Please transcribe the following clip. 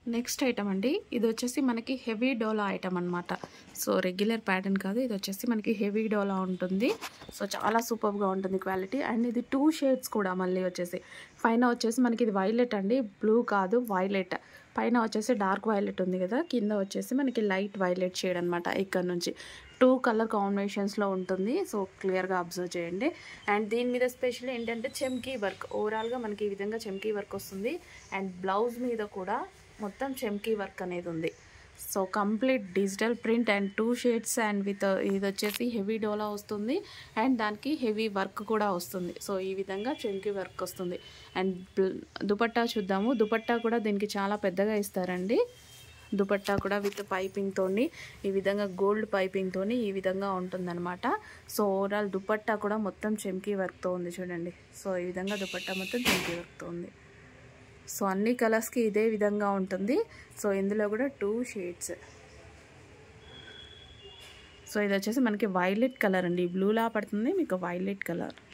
next item అండి ఇది వచ్చేసి మనకి హెవీ డోలా ఐటమ్ అనమాట సో రెగ్యులర్ ప్యాటర్న్ కాదు ఇది వచ్చేసి మనకి హెవీ డోలా ఉంటుంది సో చాలా సూపర్గా ఉంటుంది క్వాలిటీ అండ్ ఇది టూ షేడ్స్ కూడా మళ్ళీ వచ్చేసి పైన వచ్చేసి మనకి ఇది వైలెట్ అండి బ్లూ కాదు వైలెట్ పైన వచ్చేసి డార్క్ వైలెట్ ఉంది కదా కింద వచ్చేసి మనకి లైట్ వైలెట్ షేడ్ అనమాట ఇక్కడ నుంచి టూ కలర్ కాంబినేషన్స్లో ఉంటుంది సో క్లియర్గా అబ్జర్వ్ చేయండి అండ్ దీని మీద స్పెషల్ ఏంటంటే చెమ్కీ వర్క్ ఓవరాల్గా మనకి ఈ విధంగా చెమ్కీ వర్క్ వస్తుంది అండ్ బ్లౌజ్ మీద కూడా మొత్తం చెమ్కీ వర్క్ అనేది ఉంది so complete digital print and two shades and with ఇది వచ్చేసి హెవీ డోలా వస్తుంది అండ్ దానికి హెవీ వర్క్ కూడా వస్తుంది సో ఈ విధంగా చెంకి వర్క్ వస్తుంది అండ్ దుపట్టా చూద్దాము దుపట్టా కూడా దీనికి చాలా పెద్దగా ఇస్తారండి దుపట్టా కూడా విత్ పైపింగ్తో ఈ విధంగా గోల్డ్ పైపింగ్తో ఈ విధంగా ఉంటుందన్నమాట సో ఓవరాల్ దుపట్టా కూడా మొత్తం చెంకీ వర్క్తో ఉంది చూడండి సో ఈ విధంగా దుపట్టా మొత్తం చెంకీ వర్క్తో ఉంది సో అన్ని కలర్స్కి ఇదే విధంగా ఉంటుంది సో ఇందులో కూడా టూ షేడ్స్ సో ఇది వచ్చేసి మనకి వైలెట్ కలర్ అండి బ్లూలా పడుతుంది మీకు వైలెట్ కలర్